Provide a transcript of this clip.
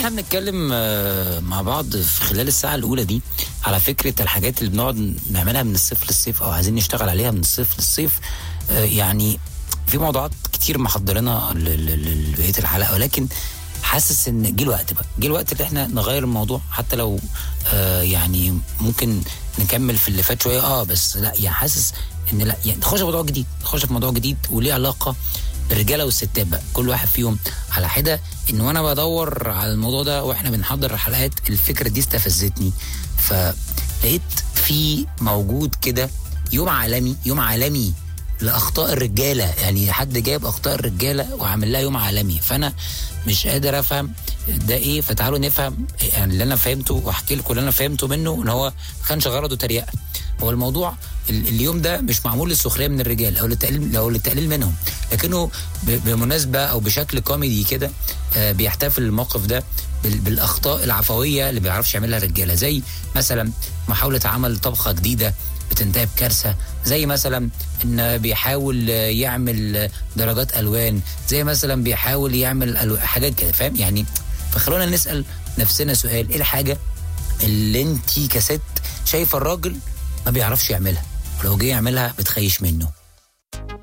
واحنا بنتكلم آه، مع بعض في خلال الساعه الاولى دي على فكره الحاجات اللي بنقعد نعملها من الصيف للصيف او عايزين نشتغل عليها من الصيف للصيف آه، يعني في موضوعات كتير محضرينها ل- ل- لبقيه الحلقه ولكن حاسس ان جه الوقت بقى جه الوقت اللي احنا نغير الموضوع حتى لو آه يعني ممكن نكمل في اللي فات شويه اه بس لا يعني حاسس ان لا يعني نخش في موضوع جديد نخش في موضوع جديد وليه علاقه بالرجاله والستات بقى كل واحد فيهم على حده ان وانا بدور على الموضوع ده واحنا بنحضر الحلقات الفكره دي استفزتني فلقيت في موجود كده يوم عالمي يوم عالمي لاخطاء الرجاله يعني حد جاب اخطاء الرجاله وعامل لها يوم عالمي فانا مش قادر افهم ده ايه فتعالوا نفهم يعني اللي انا فهمته واحكي لكم اللي انا فهمته منه ان هو ما كانش غرضه تريقه هو الموضوع ال- اليوم ده مش معمول للسخريه من الرجال او للتقليل او للتقليل منهم لكنه ب- بمناسبه او بشكل كوميدي كده آه، بيحتفل الموقف ده بال- بالاخطاء العفويه اللي ما بيعرفش يعملها الرجاله زي مثلا محاوله عمل طبخه جديده بتنتهي بكارثه زي مثلا ان بيحاول آه، يعمل آه، درجات الوان زي مثلا بيحاول يعمل ألو... حاجات كده فاهم يعني فخلونا نسال نفسنا سؤال ايه الحاجه اللي انت كست شايفه الراجل ما بيعرفش يعملها ولو جه يعملها بتخيش منه